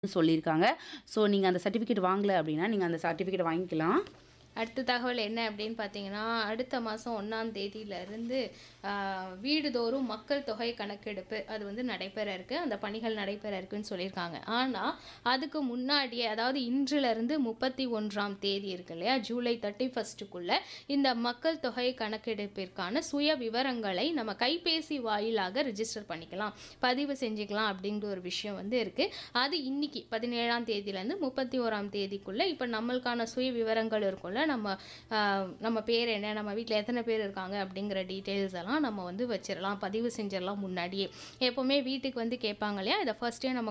சொல்லியிருக்காங்க. ஸோ நீங்க அந்த சர்டிஃபிகேட் வாங்கல அப்படின்னா, நீங்க அந்த சர்டிஃபிகேட் வாங்கிக்கலாம். அடுத்த தகவல் என்ன அப்படின்னு பார்த்தீங்கன்னா, அடுத்த மாதம் 1ஆம் தேதியிலிருந்து ஆ, வீடுதோறும் மக்கள் தொகை கணக்கெடுப்பு அது வந்து நடைபெற இருக்கு. அந்த பணிகள் நடைபெற இருக்குன்னு சொல்லியிருக்காங்க. ஆனா, அதுக்கு முன்னாடியே அதாவது இன்றிலிருந்து 31ஆம் தேதி இருக்கு இல்லையா? ஜூலை 31க்குள்ள இந்த மக்கள் தொகை கணக்கெடுப்பிற்கான சுய விவரங்களை நம்ம கைபேசி வாயிலாக ரிஜிஸ்டர் பண்ணிக்கலாம். பதிவு செஞ்சுக்கலாம் அப்படிங்கிற ஒரு விஷயம் வந்து இருக்கு. அது இன்னைக்கு 17ஆம் தேதியிலேருந்து 31ஆம் தேதிக்குள்ள இப்போ நம்மளுக்கான சுய விவரங்கள் இருக்கும்ல நம்ம ஆ, நம்ம பேர் என்ன நம்ம வீட்டில் எத்தனை பேர் இருக்காங்க அப்படிங்கிற டீட்டெயில்ஸ் எல்லாம் நம்ம வந்து வச்சிடலாம் பதிவு செஞ்சிடலாம் முன்னாடியே எப்போவுமே வீட்டுக்கு வந்து கேட்பாங்க இல்லையா இதை ஃபர்ஸ்டே நம்ம